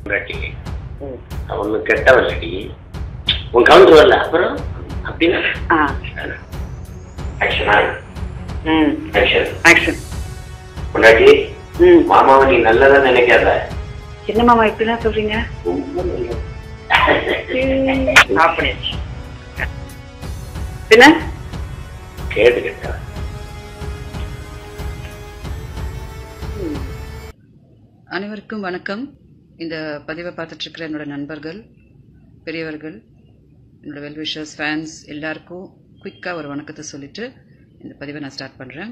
பொண்டாட்டி ஒண்ணு கெட்டவல்லடி உன் கவுண்ட் வரல அப்புறம் அப்படின்னா ஆ ஆக்ஷனா ம் ஆக்ஷன் ஆக்ஷன் பொண்டாட்டி ம் மாமாவை நீ நல்லதா நினைக்காத என்ன மாமா இப்படிலாம் சொல்றீங்க அப்படி பின்ன கேட்டு கேட்டா அனைவருக்கும் வணக்கம் இந்த பதிவை பார்த்துட்டு இருக்கிற என்னோட நண்பர்கள் பெரியவர்கள் என்னோட வெல்விஷர்ஸ் ஃபேன்ஸ் எல்லாருக்கும் குயிக்காக ஒரு வணக்கத்தை சொல்லிட்டு இந்த பதிவை நான் ஸ்டார்ட் பண்ணுறேன்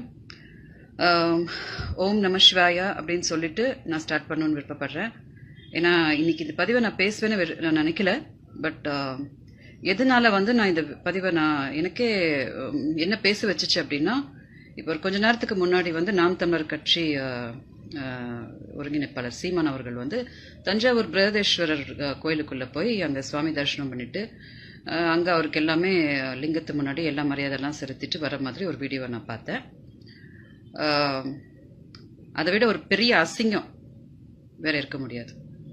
ஓம் நம சிவாயா அப்படின்னு சொல்லிட்டு நான் ஸ்டார்ட் பண்ணணும்னு விருப்பப்படுறேன் ஏன்னா இன்னைக்கு இந்த பதிவை நான் பேசுவேன்னு வெறு- நான் நினைக்கல பட் எதனால வந்து நான் இந்த பதிவை நான் எனக்கே உம், என்ன பேச வச்சுச்சு அப்படின்னா இப்போ ஒரு கொஞ்ச நேரத்துக்கு முன்னாடி வந்து நாம் தமிழர் கட்சி அஹ், அஹ், ஒருங்கிணைப்பாளர் சீமான் அவர்கள் வந்து தஞ்சாவூர் பிரகதேஸ்வரர் அஹ், கோயிலுக்குள்ள போய் அங்க சுவாமி தரிசனம் பண்ணிட்டு அஹ், அங்க அவருக்கு எல்லாமே அஹ், லிங்கத்து முன்னாடி எல்லா மரியாதைலாம் செலுத்திட்டு வர மாதிரி ஒரு வீடியோவை நான் பார்த்தேன் அஹ், அதை விட ஒரு பெரிய அசிங்கம் வேற இருக்க முடியாது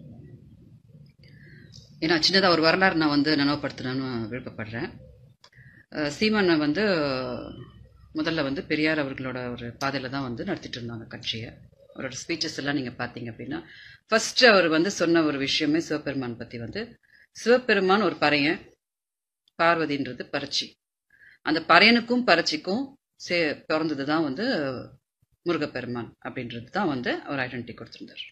ஏன்னா சின்னதாக ஒரு வரலாறு நான் வந்து நினைவுபடுத்தணும்னு விருப்பப்படுறேன் அஹ் சீமானை வந்து முதல்ல வந்து பெரியார் அவர்களோட ஒரு பாதையில் தான் வந்து நடத்திட்டு இருந்தாங்க கட்சியை அவரோட ஸ்பீச்சஸ் எல்லாம் நீங்கள் பார்த்தீங்க அப்படின்னா ஃபர்ஸ்ட் அவர் வந்து சொன்ன ஒரு விஷயமே சிவபெருமான் பற்றி வந்து சிவபெருமான் ஒரு பறையன் பார்வதின்றது பறச்சி அந்த பறையனுக்கும் பறச்சிக்கும் சே பிறந்தது தான் வந்து முருகப்பெருமான் அப்படின்றது தான் வந்து அவர் ஐடென்டிட்டி கொடுத்துருந்தார்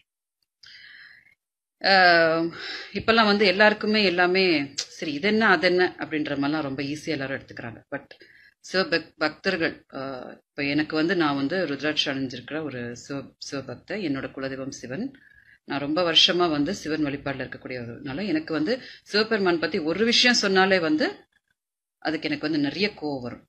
ஆஹ் இப்பெல்லாம் வந்து எல்லாருக்குமே எல்லாமே சரி இது என்ன அது என்ன அப்படின்ற மாதிரிலாம் ரொம்ப ஈஸியாக எல்லாரும் எடுத்துக்கிறாங்க பட் சிவபக் பக்தர்கள் ஆஹ் இப்போ எனக்கு வந்து நான் வந்து ருத்ராட்சி அணிஞ்சிருக்கிற ஒரு சிவ சிவபக்த என்னோட குலதெய்வம் சிவன் நான் ரொம்ப வருஷமா வந்து சிவன் வழிபாட்டில் இருக்கக்கூடியவர்னால எனக்கு வந்து சிவபெருமான் பத்தி ஒரு விஷயம் சொன்னாலே வந்து அதுக்கு எனக்கு வந்து நிறைய கோவம் வரும்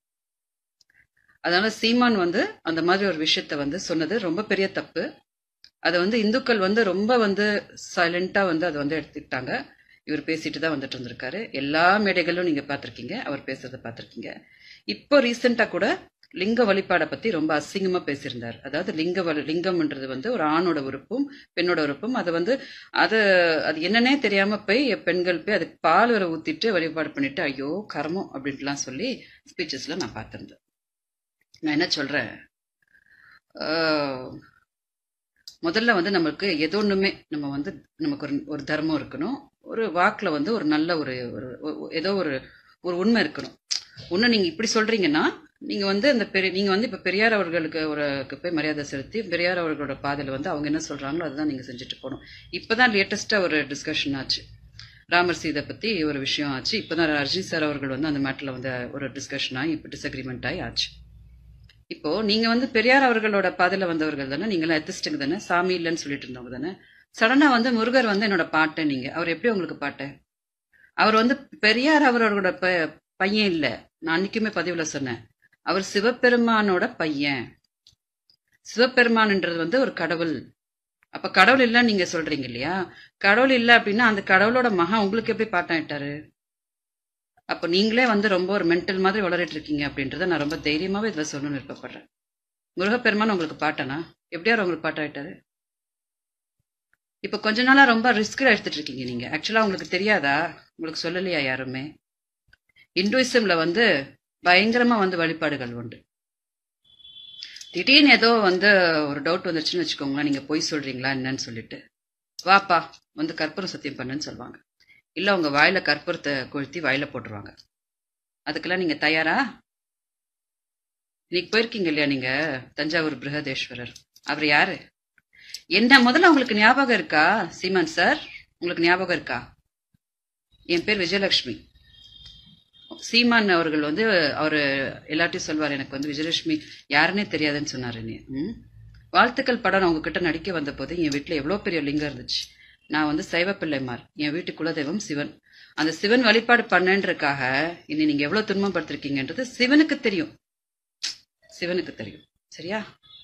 அதனால சீமான் வந்து அந்த மாதிரி ஒரு விஷயத்த வந்து சொன்னது ரொம்ப பெரிய தப்பு அதை வந்து இந்துக்கள் வந்து ரொம்ப வந்து சைலண்டா வந்து அதை வந்து எடுத்துக்கிட்டாங்க இவர் பேசிட்டு தான் வந்துட்டு இருந்திருக்காரு எல்லா மேடைகளும் நீங்க பார்த்திருக்கீங்க அவர் பேசுறத பார்த்திருக்கீங்க இப்போ ரீசெண்டா கூட லிங்க வழிபாடை பத்தி ரொம்ப அசிங்கமா பேசியிருந்தார் அதாவது லிங்க வழி லிங்கம்ன்றது வந்து ஒரு ஆணோட உறுப்பும் பெண்ணோட உறுப்பும் அதை வந்து அது அது என்னன்னே தெரியாம போய் பெண்கள் போய் அதுக்கு பால் வர ஊத்திட்டு வழிபாடு பண்ணிட்டு ஐயோ கர்மம் அப்படின்ட்டுலாம் சொல்லி ஸ்பீச்சஸ்ல நான் பார்த்திருந்தேன் நான் என்ன சொல்றேன் ஆஹ், முதல்ல வந்து நமக்கு எது ஒண்ணுமே நம்ம வந்து நமக்கு ஒரு ஒரு தர்மம் இருக்கணும் ஒரு வாக்குல வந்து ஒரு நல்ல ஒரு ஒரு- ஒரு- ஏதோ ஒரு ஒரு உண்மை இருக்கணும் ஒண்ணு நீங்க இப்படி சொல்றீங்கன்னா நீங்க வந்து அந்த பெரிய நீங்க வந்து இப்ப பெரியார் அவர்களுக்கு ஒரு க்கு போய் மரியாதை செலுத்தி பெரியார் அவர்களோட பாதையில வந்து அவங்க என்ன சொல்றாங்களோ அதுதான் நீங்க செஞ்சுட்டு போகணும் இப்பதான் லேட்டஸ்டா ஒரு டிஸ்கஷன் ஆச்சு ராமர் சீதை பத்தி ஒரு விஷயம் ஆச்சு இப்பதான் ரஜினி சார் அவர்கள் வந்து அந்த மேட்டர்ல வந்து ஒரு டிஸ்கஷன் ஆகி இப்ப டிஸ்அக்ரிமெண்ட் ஆகி ஆச்சு இப்போ நீங்க வந்து பெரியார் அவர்களோட பாதையில வந்தவர்கள் தானே நீங்க எத்திஸ்டுங்க தானே சாமி இல்லைன்னு சொல்லிட்டு இருந்தவங்க தானே சடனா வந்து முருகர் வந்து என்னோட பாட்டை நீங்க அவர் எப்படி உங்களுக்கு பாட்டு அவர் வந்து பெரியார் அவரோட ப- பையன் இல்ல நான் அன்னைக்குமே பதிவுல சொன்னேன் அவர் சிவபெருமானோட பையன் சிவபெருமான்ன்றது வந்து ஒரு கடவுள் அப்ப கடவுள் இல்ல நீங்க சொல்றீங்க இல்லையா கடவுள் இல்ல அப்படின்னா அந்த கடவுளோட மகன் உங்களுக்கு எப்படி பாட்டாயிட்டாரு அப்ப நீங்களே வந்து ரொம்ப ஒரு மென்டல் மாதிரி வளரிட்டு இருக்கீங்க அப்படின்றத நான் ரொம்ப தைரியமாவே இதுல சொல்லணும்னு விருப்பப்படுறேன் முருகப்பெருமான் உங்களுக்கு பாட்டனா எப்படியார் உங்களுக்கு பாட்டாயிட்டாரு இப்ப கொஞ்ச நாளா ரொம்ப ரிஸ்க் எடுத்துட்டு இருக்கீங்க நீங்க ஆக்சுவலா உங்களுக்கு தெரியாதா உங்களுக்கு சொல்லலையா யாருமே இந்துயிசம்ல வந்து பயங்கரமா வந்து வழிபாடுகள் உண்டு திடீர்னு ஏதோ வந்து ஒரு டவுட் வந்துருச்சுன்னு வச்சுக்கோங்களேன் நீங்க பொய் சொல்றீங்களா என்னன்னு சொல்லிட்டு வாப்பா வந்து கற்பூரம் சத்தியம் பண்ணுன்னு சொல்லுவாங்க இல்ல உங்க வாயில கற்பூரத்தை கொளுத்தி வாயில போட்டுருவாங்க அதுக்கெல்லாம் நீங்க தயாரா இன்னைக்கு போயிருக்கீங்க இல்லையா நீங்க தஞ்சாவூர் பிரகதேஸ்வரர் அவர் யாரு என்ன முதல்ல உங்களுக்கு ஞாபகம் இருக்கா சீமான் சார் உங்களுக்கு ஞாபகம் இருக்கா என் பேர் விஜயலட்சுமி சீமான் அவர்கள் வந்து அவர் எல்லாத்தையும் சொல்வார் எனக்கு வந்து விஜயலட்சுமி யாருன்னே தெரியாதுன்னு சொன்னாரு நீ ம்? வாழ்த்துக்கள் படம் நான் உங்ககிட்ட நடிக்க வந்த போது என் வீட்டுல எவ்வளவு பெரிய லிங்கம் இருந்துச்சு நான் வந்து சைவ பிள்ளைமார் என் வீட்டு குலதெய்வம் சிவன் அந்த சிவன் வழிபாடு பண்ணேன்றதுக்காக இனி நீங்க எவ்வளவு துன்பப்படுத்திருக்கீங்கன்றது சிவனுக்கு தெரியும் சிவனுக்கு தெரியும் சரியா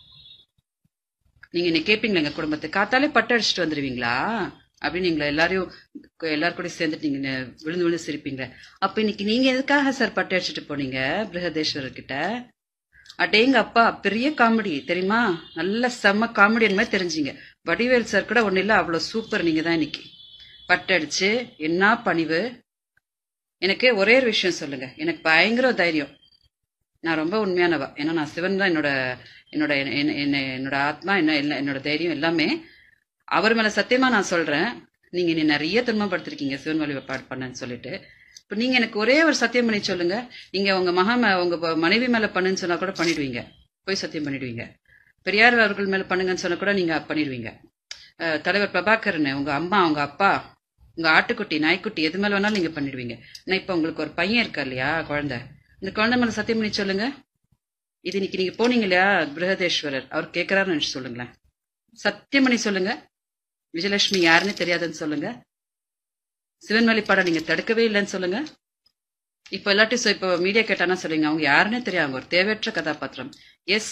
நீங்க இன்னைக்கு கேட்பீங்களா எங்க குடும்பத்தை காத்தாலே பட்டு அடிச்சுட்டு வந்துருவீங்களா அப்படின்னு நீங்களா எல்லாரையும் எல்லாரும் கூட சேர்ந்துட்டு நீங்க நெ- விழுந்து விழுந்து சிரிப்பீங்களே அப்ப இன்னைக்கு நீங்க எதுக்காக சார் பட்டு அடிச்சுட்டு போனீங்க பிரகதேஸ்வரர் கிட்ட அடேங்க அப்பா பெரிய காமெடி தெரியுமா நல்ல செம்ம காமெடியன் மாதிரி தெரிஞ்சீங்க வடிவேல் சார் கூட ஒண்ணு இல்ல அவ்வளவு சூப்பர் நீங்க தான் இன்னைக்கு பட்டடிச்சு என்ன பணிவு எனக்கு ஒரே ஒரு விஷயம் சொல்லுங்க எனக்கு பயங்கர தைரியம் நான் ரொம்ப உண்மையானவ ஏன்னா நான் சிவன் தான் என்னோட என்னோட என்ன- என்ன- என்னோட ஆத்மா என்ன என்ன- என்னோட தைரியம் எல்லாமே அவர் மேல சத்தியமா நான் சொல்றேன் நீங்க என்னை நிறைய துன்பப்படுத்திருக்கீங்க சிவன் வழிபாடு பண்ணேன்னு சொல்லிட்டு இப்ப நீங்க எனக்கு ஒரே ஒரு சத்தியம் பண்ணி சொல்லுங்க நீங்க உங்க மகா மே- உங்க ப- மனைவி மேல பண்ணுன்னு சொன்னா கூட பண்ணிடுவீங்க போய் சத்தியம் பண்ணிடுவீங்க பெரியார் அவர்கள் மேல பண்ணுங்கன்னு சொன்னா கூட நீங்க பண்ணிடுவீங்க அஹ், தலைவர் பிரபாகரன் உங்க அம்மா உங்க அப்பா உங்க ஆட்டுக்குட்டி நாய்க்குட்டி எது மேல வேணாலும் நீங்க பண்ணிடுவீங்க நான் இப்ப உங்களுக்கு ஒரு பையன் இருக்கா இல்லையா குழந்தை இந்த குழந்தை மேல சத்தியம் பண்ணி சொல்லுங்க இது இன்னைக்கு நீங்க போனீங்க இல்லையா பிருகதேஸ்வரர் அவர் கேட்கிறாருன்னு நினைச்சு சொல்லுங்களேன் சத்தியம் பண்ணி சொல்லுங்க விஜயலட்சுமி யாருன்னு தெரியாதுன்னு சொல்லுங்க சிவன் வழிபாட நீங்க தடுக்கவே இல்லைன்னு சொல்லுங்க இப்ப எல்லாத்தையும் சொ- இப்போ மீடியா கேட்டானா சொல்லுங்க அவங்க யாருன்னே தெரியாது அவங்க ஒரு தேவையற்ற கதாபாத்திரம் எஸ்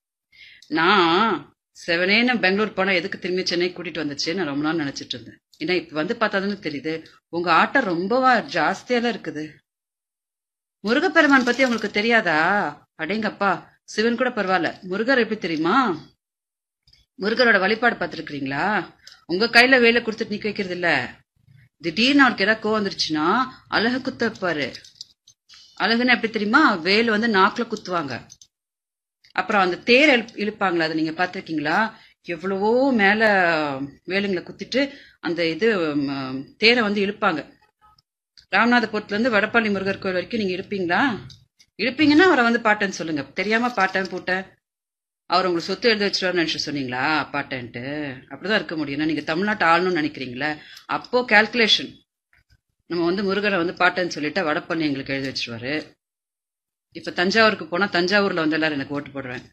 நான் செவனேன்னு பெங்களூர் போனா எதுக்கு திரும்பி சென்னை கூட்டிட்டு வந்துச்சு நான் ரொம்ப நாள் நினைச்சிட்டு இருந்தேன் ஏன்னா இப்ப வந்து பார்த்தாதானே தெரியுது உங்க ஆட்டம் ரொம்பவா ஜாஸ்தியால இருக்குது முருகப்பெருமான் பத்தி உங்களுக்கு தெரியாதா அடேங்கப்பா சிவன் கூட பரவாயில்ல முருகர் எப்படி தெரியுமா முருகரோட வழிபாடு பார்த்திருக்கிறீங்களா உங்க கையில வேலை கொடுத்துட்டு நிக்க வைக்கிறது இல்ல திடீர்னு அவருக்கு ஏதாவது கோவம் வந்துருச்சுன்னா அழகு குத்த வைப்பாரு அழகுன்னு எப்படி தெரியுமா வேல் வந்து நாக்குல குத்துவாங்க அப்புறம் அந்த தேர் இழு- இழுப்பாங்களா அதை நீங்க பாத்திருக்கீங்களா எவ்வளவோ மேல வேலுங்களை குத்திட்டு அந்த இது ம், தேரை வந்து இழுப்பாங்க ராமநாதபுரத்துல இருந்து வடப்பள்ளி முருகர் கோயில் வரைக்கும் நீங்க இழுப்பீங்களா இழுப்பீங்கன்னா அவரை வந்து பாட்டேன்னு சொல்லுங்க தெரியாம பாட்டேன் பூட்டேன் அவர் உங்களுக்கு சொத்து எழுதி வச்சிருவாருன்னு நினைச்சு சொன்னீங்களா பாட்டேன்ட்டு அப்படிதான் இருக்க முடியும் ஏன்னா நீங்க தமிழ்நாட்டு ஆளணும்னு நினைக்கிறீங்களே அப்போ கால்குலேஷன் நம்ம வந்து முருகரை வந்து பாட்டேன்னு சொல்லிட்டு வடப்பள்ளி எங்களுக்கு எழுதி வச்சிருவாரு இப்ப தஞ்சாவூருக்கு போனா தஞ்சாவூர்ல வந்து எல்லாரும் எனக்கு ஓட்டு போடுவேன்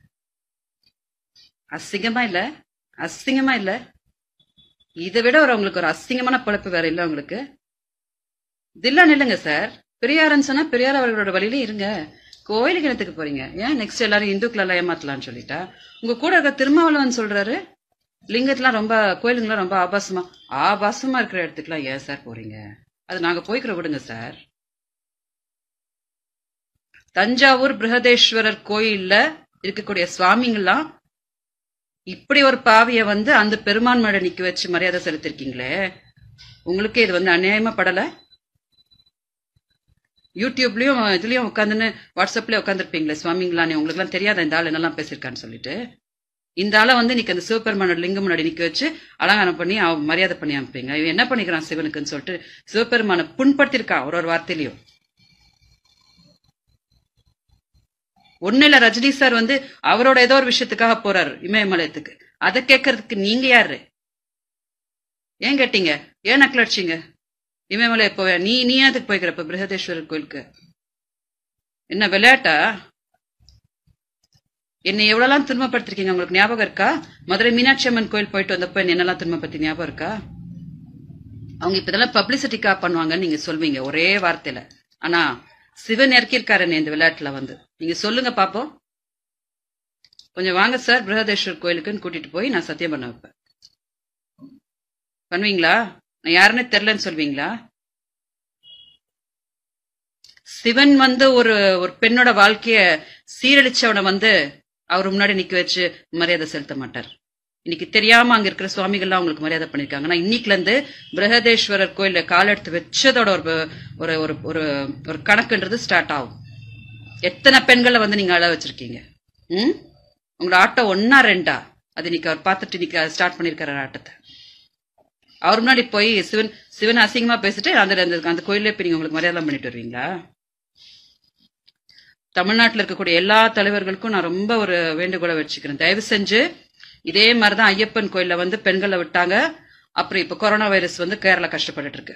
அசிங்கமா இல்ல அசிங்கமா இல்ல இதை விட ஒரு உங்களுக்கு ஒரு அசிங்கமான பழப்பு வேற இல்ல உங்களுக்கு இதெல்லாம் நில்லுங்க சார் பெரியாரன் சொன்னா பெரியார் அவர்களோட வழியில இருங்க கோயிலுக்கு இடத்துக்கு போறீங்க ஏன் நெக்ஸ்ட் எல்லாரும் இந்துக்கள் எல்லாம் ஏமாத்தலாம்னு சொல்லிட்டா உங்க கூட இருக்க திருமாவளவன் சொல்றாரு லிங்கத்துலாம் ரொம்ப கோயிலுங்களாம் ரொம்ப ஆபாசமா ஆபாசமா இருக்கிற இடத்துக்குலாம் ஏன் சார் போறீங்க அது நாங்க போய்க்கிற விடுங்க சார் தஞ்சாவூர் பிரகதேஸ்வரர் கோயில்ல இருக்கக்கூடிய சுவாமிங்கெல்லாம் இப்படி ஒரு பாவிய வந்து அந்த பெருமான் மேடை நிக்க வச்சு மரியாதை செலுத்திருக்கீங்களே உங்களுக்கு இது வந்து அநியாயமா படல யூடியூப்லயும் இதுலயும் உட்காந்துன்னு வாட்ஸ்அப்லயும் உட்காந்துருப்பீங்களே சுவாமிங்களானே உங்களுக்கு எல்லாம் தெரியாத இந்த ஆள் என்னெல்லாம் பேசியிருக்கான்னு சொல்லிட்டு இந்த ஆளை வந்து இன்னைக்கு அந்த சிவபெருமானோட லிங்கம் முன்னாடி நிக்க வச்சு அலங்காரம் பண்ணி அவ மரியாதை பண்ணி அனுப்புறீங்க இவன் என்ன பண்ணிக்கிறான் சிவனுக்குன்னு சொல்லிட்டு சிவபெருமானை புண்படுத்திருக்கான் ஒரு ஒரு வார்த்தையிலையும் ஒண்ணு இல்ல ரஜினி சார் வந்து அவரோட ஏதோ ஒரு விஷயத்துக்காக போறாரு இமயமலையத்துக்கு அதை கேட்கறதுக்கு நீங்க யாரு ஏன் கேட்டீங்க ஏன் நக்கல் அடிச்சீங்க இமயமலை போவ நீ நீ அதுக்கு போய்க்கிறப்ப பிரகதேஸ்வரர் கோயிலுக்கு என்ன விளையாட்டா என்னை எவ்வளவுலாம் துன்பப்படுத்திருக்கீங்க உங்களுக்கு ஞாபகம் இருக்கா மதுரை மீனாட்சி அம்மன் கோயில் போயிட்டு வந்தப்ப என்ன என்னெல்லாம் துன்பப்படுத்தி ஞாபகம் இருக்கா அவங்க இப்ப இதெல்லாம் பப்ளிசிட்டிக்கா பண்ணுவாங்கன்னு நீங்க சொல்வீங்க ஒரே வார்த்தையில ஆனா சிவன் இறக்கியிருக்காரு என்னை இந்த விளையாட்டுல வந்து நீங்க சொல்லுங்க பாப்போம் கொஞ்சம் வாங்க சார் பிரகதேஸ்வர் கோயிலுக்குன்னு கூட்டிட்டு போய் நான் சத்தியம் பண்ண வைப்பேன் பண்ணுவீங்களா நான் யாருன்னு தெரிலன்னு சொல்வீங்களா சிவன் வந்து ஒரு ஒரு பெண்ணோட வாழ்க்கைய சீரழிச்சவனை வந்து அவர் முன்னாடி நிக்க வச்சு மரியாதை செலுத்த மாட்டார் இன்னைக்கு தெரியாம அங்க இருக்கிற சுவாமிகள்லாம் அவங்களுக்கு மரியாதை பண்ணிருக்காங்க ஆனா இன்னைக்குல இருந்து பிரகதேஸ்வரர் கோயில்ல கால் எடுத்து வச்சதோட ஒரு ஒரு ஒரு ஒரு ஒரு கணக்குன்றது ஸ்டார்ட் ஆகும் எத்தனை பெண்களை வந்து நீங்க அழ வச்சிருக்கீங்க ம் உங்களோட ஆட்டம் ஒன்னா ரெண்டா அது இன்னைக்கு அவர் பார்த்துட்டு இன்னைக்கு ஸ்டார்ட் பண்ணிருக்காரு ஆட்டத்தை அவர் முன்னாடி போய் சிவன் சிவன் அசிங்கமா பேசிட்டு அந்த அந்த- அந்த கோயிலே போய் நீங்க உங்களுக்கு மரியாதை பண்ணிட்டு வருவீங்களா தமிழ்நாட்டுல இருக்கக்கூடிய எல்லா தலைவர்களுக்கும் நான் ரொம்ப ஒரு வேண்டுகோளை வச்சுக்கிறேன் தயவு செஞ்சு இதே மாதிரிதான் ஐயப்பன் கோயில்ல வந்து பெண்களை விட்டாங்க அப்புறம் இப்ப கொரோனா வைரஸ் வந்து கேரளா கஷ்டப்பட்டுட்டு இருக்கு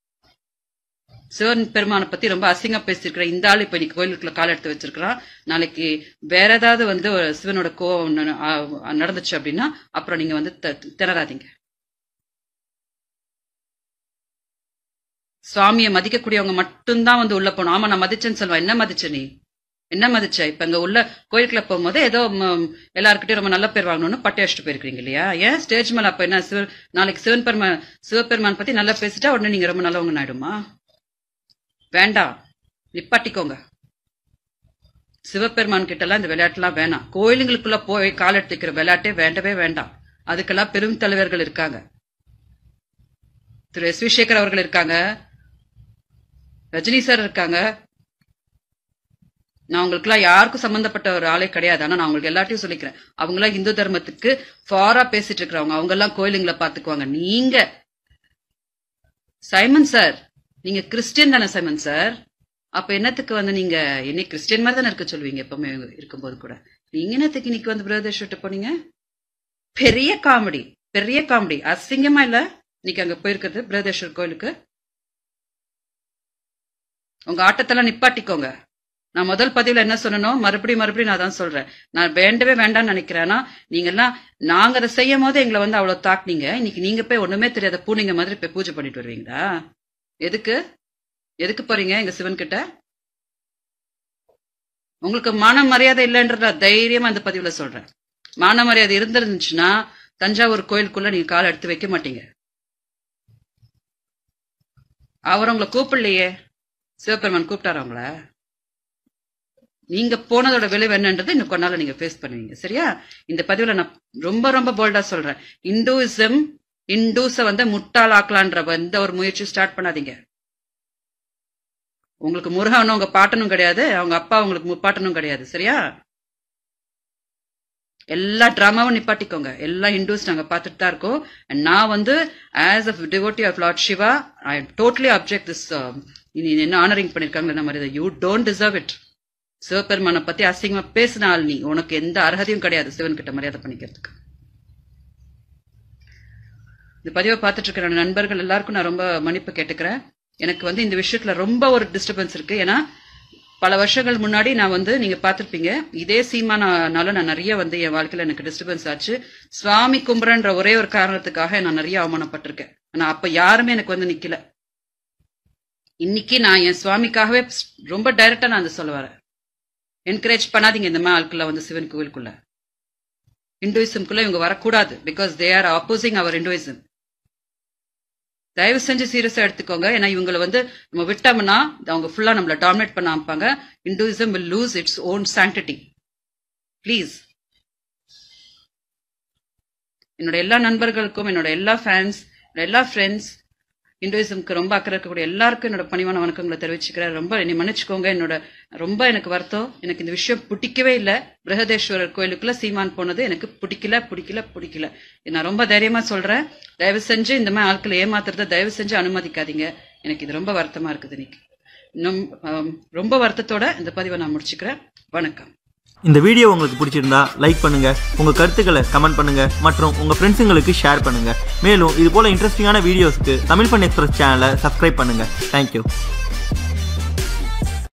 சிவன் பெருமானை பத்தி ரொம்ப அசிங்க பேசியிருக்கிற இந்த ஆள் இப்ப இன்னைக்கு கோயிலுக்குள்ள கால் எடுத்து வச்சிருக்கிறான் நாளைக்கு வேற ஏதாவது வந்து ஒரு சிவனோட கோவம் ந- ஆ- நடந்துச்சு அப்படின்னா அப்புறம் நீங்க வந்து த- திணறாதீங்க சுவாமியை மதிக்கக்கூடியவங்க மட்டும்தான் வந்து உள்ள போகணும் ஆமா நான் மதிச்சேன்னு சொல்லுவேன் என்ன மதிச்ச நீ என்ன மதிச்ச இப்ப இங்க உள்ள கோயிலுக்குள்ள போகும்போது ஏதோ ம், எல்லாருக்கிட்டையும் ரொம்ப நல்ல பேர் வாங்கணும்னு பட்டை அடிச்சுட்டு போயிருக்கீங்க இல்லையா ஏன் ஸ்டேஜ் மேல அப்ப என்ன சிவ நாளைக்கு சிவன் பெருமான் சிவபெருமான் பத்தி நல்லா பேசிட்டா உடனே நீங்க ரொம்ப நல்லவங்க ஆயிடுமா வேண்டாம் நிப்பாட்டிக்கோங்க சிவபெருமான் கிட்ட எல்லாம் இந்த விளையாட்டுலாம் வேணாம் கோயிலுங்களுக்குள்ள போய் கால் எடுத்து வைக்கிற விளையாட்டே வேண்டவே வேண்டாம் அதுக்கெல்லாம் பெரும் தலைவர்கள் இருக்காங்க திரு எஸ் வி சேகர் அவர்கள் இருக்காங்க ரஜினி சார் இருக்காங்க நான் உங்களுக்குலாம் யாருக்கும் சம்பந்தப்பட்ட ஒரு ஆளே கிடையாது ஆனா நான் உங்களுக்கு எல்லாத்தையும் சொல்லிக்கிறேன் அவங்களாம் இந்து தர்மத்துக்கு ஃபாரா பேசிட்டு இருக்கிறவங்க அவங்க எல்லாம் கோயிலுங்களை பாத்துக்குவாங்க நீங்க சைமன் சார் நீங்க கிறிஸ்டியன் தானே சைமன் சார் அப்ப என்னத்துக்கு வந்து நீங்க என்னை கிறிஸ்டியன் மாதிரி தானே இருக்க சொல்லுவீங்க எப்பவுமே இருக்கும்போது கூட நீங்க என்னத்துக்கு இன்னைக்கு வந்து பிரதேஷ் விட்டு போனீங்க பெரிய காமெடி பெரிய காமெடி அசிங்கமா இல்ல இன்னைக்கு அங்க போயிருக்கிறது பிரதேஸ்வர் கோயிலுக்கு உங்க ஆட்டத்தெல்லாம் நிப்பாட்டிக்கோங்க நான் முதல் பதிவுல என்ன சொல்லணும் மறுபடியும் மறுபடியும் நான் தான் சொல்றேன் நான் வேண்டவே வேண்டாம்னு நினைக்கிறேன் ஆனா நீங்க எல்லாம் நாங்க அதை செய்யும் போது எங்களை வந்து அவ்வளவு தாக்குனீங்க இன்னைக்கு நீங்க போய் ஒண்ணுமே தெரியாத பூனைங்க மாதிரி போய் பூஜை பண்ணிட்டு வருவீங்களா எதுக்கு எதுக்கு போறீங்க எங்க சிவன் கிட்ட உங்களுக்கு மான மரியாதை இல்லைன்றத தைரியமா இந்த பதிவுல சொல்றேன் மான மரியாதை இருந்திருந்துச்சுன்னா தஞ்சாவூர் கோயிலுக்குள்ள நீங்க காலை எடுத்து வைக்க மாட்டீங்க அவர் உங்களை கூப்பிடலையே சிவபெருமான் கூப்பிட்டாரு அவங்கள நீங்க போனதோட விளைவு என்னன்றது இன்னும் கொஞ்ச நாள்ல நீங்க ஃபேஸ் பண்ணுவீங்க சரியா இந்த பதிவுல நான் ரொம்ப ரொம்ப போல்டா சொல்றேன் இந்துயிசம் இந்துஸ வந்து முட்டாளாக்கலான்ற எந்த ஒரு முயற்சியும் ஸ்டார்ட் பண்ணாதீங்க உங்களுக்கு முருகனும் உங்க பாட்டனும் கிடையாது அவங்க அப்பா உங்களுக்கு முப்பாட்டனும் கிடையாது சரியா எல்லா டிராமாவும் நிப்பாட்டிக்கோங்க எல்லா ஹிந்துஸ் நாங்க பார்த்துட்டு தான் இருக்கோம் And நான் வந்து as a devotee of lord Shiva I totally object this இனி என்ன ஆனரிங் பண்ணிருக்காங்க இந்த மாதிரி யூ டோன்ட் டிசர்வ் இட் சிவபெருமானை பத்தி அசிங்கமா பேசின ஆள் நீ உனக்கு எந்த அர்ஹதையும் கிடையாது சிவன் கிட்ட மரியாதை பண்ணிக்கிறதுக்கு இந்த பதிவை பார்த்துட்டு இருக்கிற நண்பர்கள் எல்லாருக்கும் நான் ரொம்ப மன்னிப்பு கேட்டுக்கிறேன் எனக்கு வந்து இந்த விஷயத்துல ரொம்ப ஒரு டிஸ்டர்பன்ஸ் இருக்கு ஏன்னா பல வருஷங்கள் முன்னாடி நான் வந்து நீங்க பார்த்திருப்பீங்க இதே சீமானால நான் நிறைய வந்து என் வாழ்க்கையில எனக்கு டிஸ்டர்பன்ஸ் ஆச்சு சுவாமி கும்புறன்ற ஒரே ஒரு காரணத்துக்காக நான் நிறைய அவமானப்பட்டிருக்கேன் ஆனா அப்ப யாருமே எனக்கு வந்து நிக்கல இன்னைக்கு நான் என் சுவாமிக்காகவே ரொம்ப டைரக்டா நான் அதை சொல்ல வரேன் என்கரேஜ் பண்ணாதீங்க இந்த மாதிரி ஆட்களை வந்து சிவன் கோவிலுக்குள்ள இந்துயிசம்குள்ள இவங்க வரக்கூடாது because they are opposing our Hinduism தயவு செஞ்சு சீரியஸா எடுத்துக்கோங்க ஏன்னா இவங்களை வந்து நம்ம விட்டோம்னா அவங்க ஃபுல்லா நம்மள டாமினேட் பண்ண ஆரம்பிப்பாங்க Hinduism will lose its own sanctity please என்னோட எல்லா நண்பர்களுக்கும் என்னோட எல்லா ஃபேன்ஸ் எல்லா ஃப்ரெண்ட்ஸ் இந்துயிசம்க்கு ரொம்ப அக்கறை இருக்கக்கூடிய எல்லாருக்கும் என்னோட பணிவான வணக்கங்களை தெரிவிச்சுக்கிறேன் ரொம்ப என்னை மன்னிச்சுக்கோங்க என்னோட ரொம்ப எனக்கு வருத்தம் எனக்கு இந்த விஷயம் பிடிக்கவே இல்லை பிரகதேஸ்வரர் கோயிலுக்குள்ள சீமான் போனது எனக்கு பிடிக்கல பிடிக்கல பிடிக்கல நான் ரொம்ப தைரியமா சொல்றேன் தயவு செஞ்சு இந்த மாதிரி ஆட்களை ஏமாத்துறத தயவு செஞ்சு அனுமதிக்காதீங்க எனக்கு இது ரொம்ப வருத்தமா இருக்குது இன்னைக்கு இன்னும் ஆம், ரொம்ப வருத்தத்தோட இந்த பதிவை நான் முடிச்சுக்கிறேன் வணக்கம் இந்த வீடியோ உங்களுக்கு பிடிச்சிருந்தா லைக் பண்ணுங்க உங்க கருத்துக்களை கமெண்ட் பண்ணுங்க மற்றும் உங்க ஃப்ரெண்ட்ஸுங்களுக்கு ஷேர் பண்ணுங்க மேலும் இது போல இன்ட்ரெஸ்டிங்கான வீடியோஸ்க்கு தமிழ் பண்ணி எக்ஸ்பிரஸ் சேனலை சப்ஸ்கிரைப் பண்ணுங்க தேங்க்யூ